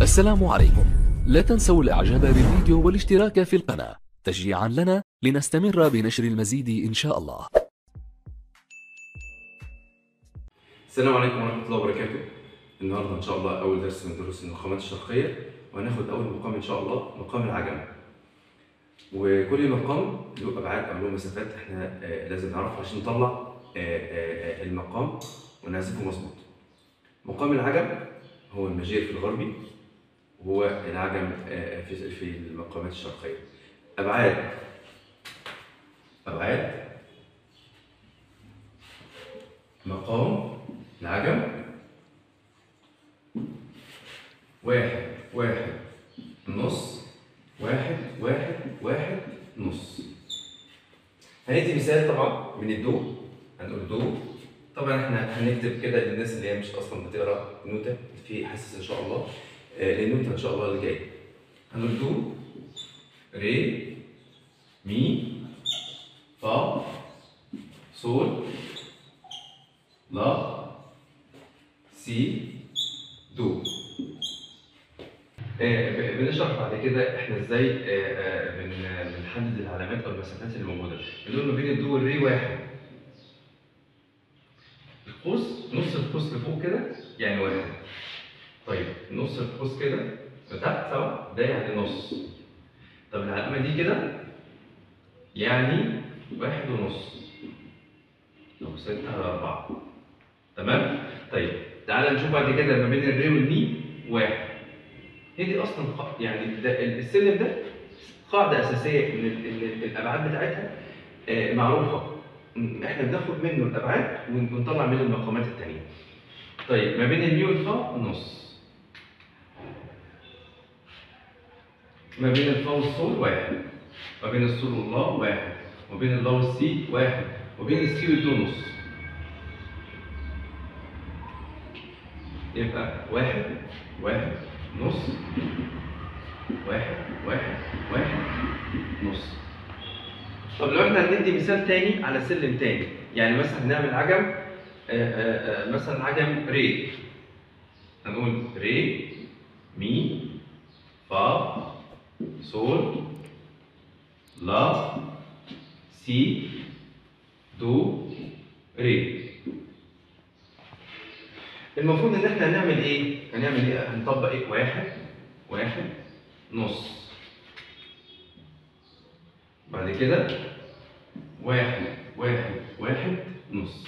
السلام عليكم لا تنسوا الاعجاب بالفيديو والاشتراك في القناة تشجيعا لنا لنستمر بنشر المزيد ان شاء الله السلام عليكم ورحمة الله وبركاته. النهارده إن شاء الله أول درس من دروس المقامات الشرقية وهناخد أول مقام إن شاء الله مقام العجم. وكل مقام له أبعاد أو له مسافات إحنا آه، لازم نعرفها عشان نطلع آه، آه، آه، المقام ونعزفه مظبوط. مقام العجم هو المجير في الغربي وهو العجم آه، في في المقامات الشرقية. أبعاد أبعاد مقام العجم واحد واحد نص واحد واحد واحد نص هندي مثال طبعا من الدو هنقول دو طبعا احنا هنكتب كده للناس اللي هي مش اصلا بتقرا نوتة في حساس ان شاء الله آه، للنوتة ان شاء الله اللي جاي هنقول دو ري مي فا صول لا سي دو آه، ب- بنشرح بعد كده احنا ازاي آه، آه، بن- بنحدد العلامات او المسافات اللي موجوده بنقول ما بين الدو والري واحد القوس نص القوس لفوق كده يعني واحد طيب نص القوس كده لتحت سوا ده يعني نص طب العلامه دي كده يعني واحد ونص أو ستة على أربعة تمام؟ طيب تعالى نشوف بعد كده ما بين الري والمي واحد هي دي أصلا قا- يعني ده السلم ده قاعدة أساسية إن ال- ال- الأبعاد بتاعتها آه، معروفة م- إحنا بناخد منه الأبعاد ون- ونطلع منه المقامات التانية. طيب ما بين المي والفا نص. ما بين الفا والصول واحد. ما بين الصول واللا واحد. وما بين اللا والسي واحد. وبين السي والدو نص. يبقى واحد واحد نص واحد واحد واحد نص طب لو احنا هندي مثال تاني على سلم تاني يعني مثلا هنعمل عجم آه، آه، آه، مثلا عجم ري هنقول ري مي فا صول لا سي دو ري المفروض ان احنا هنعمل ايه؟ هنعمل ايه؟ هنطبق ايه؟ واحد واحد نص بعد كده واحد واحد واحد نص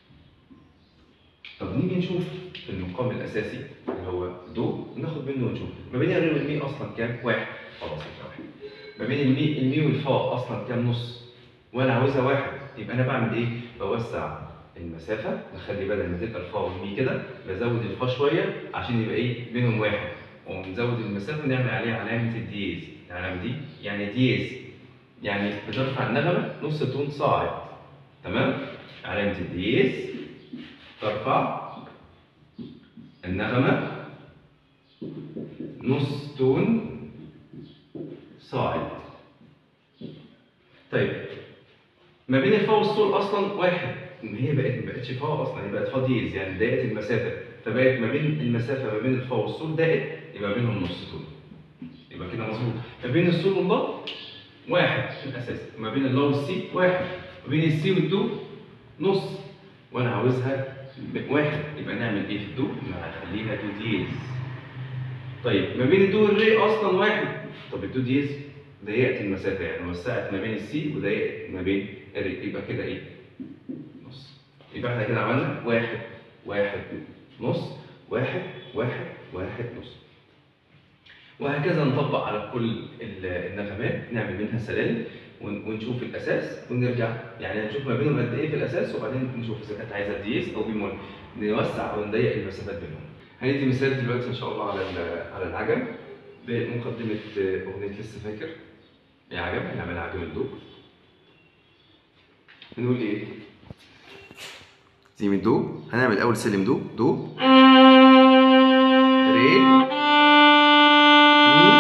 طب نيجي نشوف المقام الاساسي اللي هو دو ناخد منه ونشوف ما بين الري والمي اصلا كام؟ واحد خلاص يبقى واحد ما بين المي المي والفا اصلا كام نص؟ وانا عاوزها واحد يبقى انا بعمل ايه؟ بوسع المسافة نخلي بدل ما تبقى الفا والمي كده بزود الفا شوية عشان يبقى ايه بينهم واحد ونزود المسافة نعمل عليها علامة الدييز العلامة دي يعني دييز يعني بترفع النغمة نص تون صاعد تمام علامة الدييز ترفع النغمة نص تون صاعد طيب ما بين الفا والصول اصلا واحد ما هي بقت ما بقتش فا اصلا هي بقت فا ديز يعني ضاقت المسافه فبقت ما بين المسافه ما بين الفا والصول ضاقت يبقى بينهم نص طول يبقى كده مظبوط ما بين الصول واللا واحد في الاساس ما بين اللا والسي واحد ما بين السي والدو نص وانا عاوزها واحد يبقى نعمل ايه في الدو؟ نخليها دو ديز طيب ما بين الدو والري اصلا واحد طب الدو ديز ضيقت المسافه يعني وسعت ما بين السي وضيقت ما بين الري يبقى كده ايه؟ نص يبقى احنا كده عملنا واحد واحد نص واحد واحد واحد نص وهكذا نطبق على كل ال- النغمات نعمل منها سلالم ون- ونشوف الاساس ونرجع يعني هنشوف ما بينهم قد ايه في الاساس وبعدين نشوف اذا كانت عايزه دييز او بيمول نوسع او نضيق المسافات بينهم. هندي مثال دلوقتي ان شاء الله على ال- على العجم بمقدمه اغنيه لسه فاكر يا عجم هنعمل عجم الدو نقول ايه؟ زي من دو هنعمل اول سلم دو دو ري مي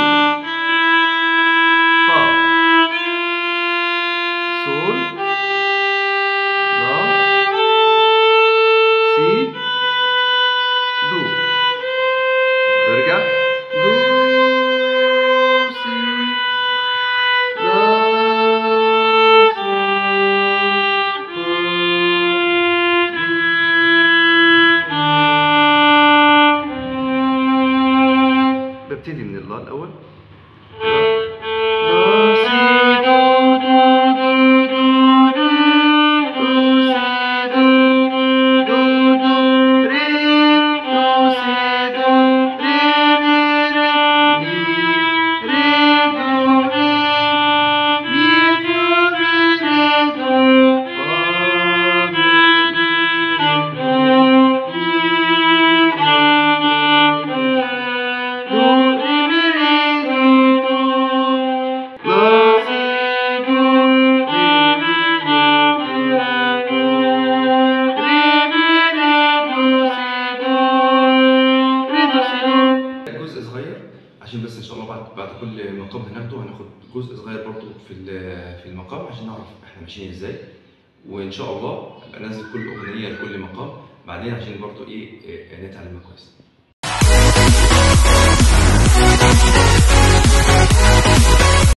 فا صول لا سي دو نرجع سي لا ببتدي من اللا الأول لا سي دو دو دو دو ري دو سي دو دو دو ري دو سي دو ري ري ري مي ري دو ري مي فا مي ري دو فا مي مي دو مي دو ري مي ري دو دو لا سي دو ري مي ري دو ري مي ري دو سي دو ري دو سي دو جزء صغير عشان بس ان شاء الله بعد بعد كل مقام هناخده هناخد جزء صغير برضو في ال- في المقام عشان نعرف احنا ماشيين ازاي وان شاء الله ابقى انزل كل اغنيه لكل مقام بعدين عشان برضو ايه إيه، نتعلمها كويس